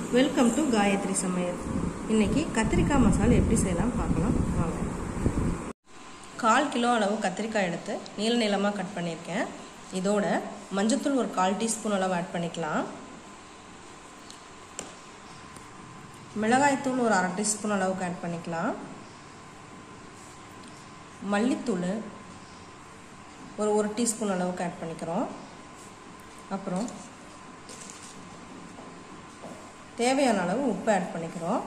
welcome to Gayatri சமையல் இன்னைக்கு கத்திரிக்காய் மசாலா எப்படி செய்யலாம் பார்க்கலாம் வாங்க கால் கிலோ அளவு கத்திரிக்காய் எடுத்து நீள நீளமாக கட் பண்ணியிருக்கேன் இதோட மஞ்சத்தூள் ஒரு கால் டீஸ்பூன் அளவு ஆட் பண்ணிக்கலாம் மிளகாய்த்தூள் ஒரு அரை டீஸ்பூன் அளவுக்கு ஆட் பண்ணிக்கலாம் மல்லித்தூள் ஒரு ஒரு டீஸ்பூன் அளவுக்கு ஆட் பண்ணிக்கிறோம் அப்புறம் தேவையான அளவு உப்பு ஆட் பண்ணிக்கிறோம்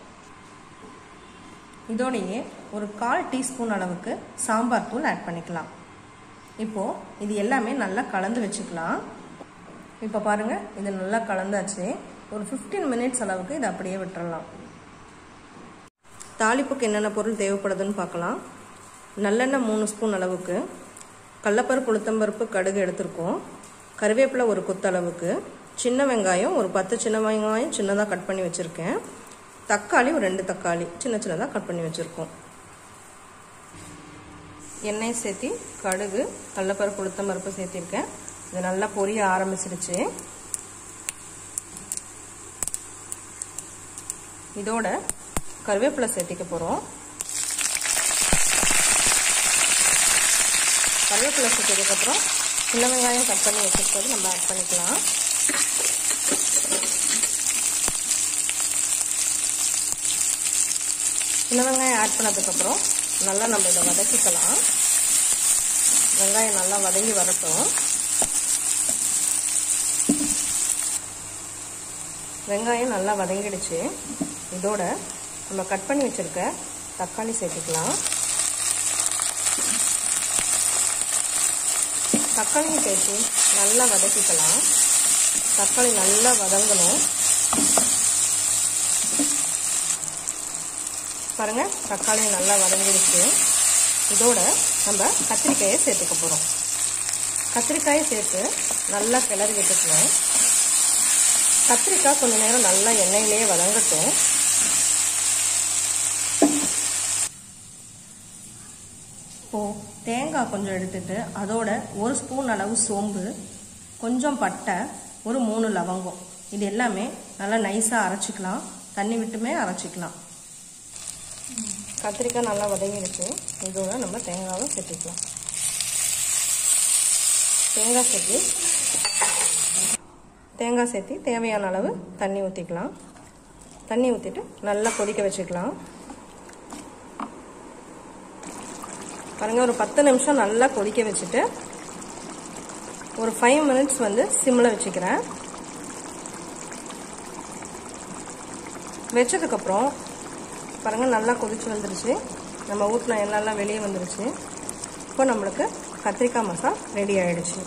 இதோடையே ஒரு கால் டீஸ்பூன் அளவுக்கு சாம்பார் தூள் ஆட் பண்ணிக்கலாம் இப்போது இது எல்லாமே நல்லா கலந்து வச்சுக்கலாம் இப்போ பாருங்கள் இது நல்லா கலந்தாச்சு ஒரு ஃபிஃப்டீன் மினிட்ஸ் அளவுக்கு இதை அப்படியே விட்டுறலாம் தாளிப்புக்கு என்னென்ன பொருள் தேவைப்படுதுன்னு பார்க்கலாம் நல்லெண்ணெய் மூணு ஸ்பூன் அளவுக்கு கடலப்பருப்பு உளுத்தம்பருப்பு கடுகு எடுத்திருக்கோம் கருவேப்பிலை ஒரு கொத்தளவுக்கு சின்ன வெங்காயம் ஒரு பத்து சின்ன வெங்காயம் சின்னதாக கட் பண்ணி வச்சுருக்கேன் தக்காளி ஒரு ரெண்டு தக்காளி சின்ன சின்னதாக கட் பண்ணி வச்சுருக்கோம் எண்ணெய் சேர்த்தி கடுகு கடலப்பருப்பு உளுத்தம்பருப்பு சேர்த்திருக்கேன் இது நல்லா பொரிய ஆரம்பிச்சிருச்சு இதோட கருவேப்பிலை சேர்த்திக்க போகிறோம் கருவேப்பிலை சேர்த்ததுக்கப்புறம் சின்ன வெங்காயம் கட் பண்ணி வச்சுருக்கிறது நம்ம ஆட் பண்ணிக்கலாம் சின்ன வெங்காயம் ஆட் பண்ணதுக்கப்புறம் நல்லா நம்ம இதை வதக்கிக்கலாம் வெங்காயம் நல்லா வதங்கி வரட்டும் வெங்காயம் நல்லா வதங்கிடுச்சு இதோட நம்ம கட் பண்ணி வச்சுருக்க தக்காளி சேர்த்துக்கலாம் தக்காளியும் சேர்த்து நல்லா வதக்கிக்கலாம் தக்காளி நல்லா வதங்கணும் பாருங்க தக்காளி நல்லா வதங்கிடுச்சு இதோட நம்ம கத்திரிக்காயை சேர்த்துக்க போகிறோம் கத்திரிக்காயை சேர்த்து நல்லா கிளறி விட்டுக்கணும் கத்திரிக்காய் கொஞ்ச நேரம் நல்லா எண்ணெயிலேயே வதங்கட்டும் இப்போது தேங்காய் கொஞ்சம் எடுத்துட்டு அதோட ஒரு ஸ்பூன் அளவு சோம்பு கொஞ்சம் பட்டை ஒரு மூணு லவங்கம் இது எல்லாமே நல்லா நைஸாக அரைச்சிக்கலாம் தண்ணி விட்டுமே அரைச்சிக்கலாம் கத்திரிக்காய் நல்லா வதங்கிடுச்சு இதோட நம்ம தேங்காவை சேர்த்துக்கலாம் தேங்காய் சேர்த்து தேங்காய் சேர்த்து தேவையான அளவு தண்ணி ஊற்றிக்கலாம் தண்ணி ஊற்றிட்டு நல்லா கொதிக்க வச்சுக்கலாம் பாருங்கள் ஒரு பத்து நிமிஷம் நல்லா கொதிக்க வச்சுட்டு ஒரு ஃபைவ் மினிட்ஸ் வந்து சிம்மில் வச்சுக்கிறேன் வச்சதுக்கப்புறம் பாருங்கள் நல்லா கொதிச்சு வந்துருச்சு நம்ம ஊற்றின எண்ணெய்லாம் வெளியே வந்துருச்சு இப்போ நம்மளுக்கு கத்திரிக்காய் மசாலா ரெடி ஆயிடுச்சு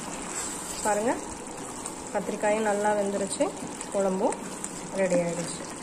பாருங்கள் கத்திரிக்காயும் நல்லா வெந்துருச்சு குழம்பும் ரெடி ஆயிடுச்சு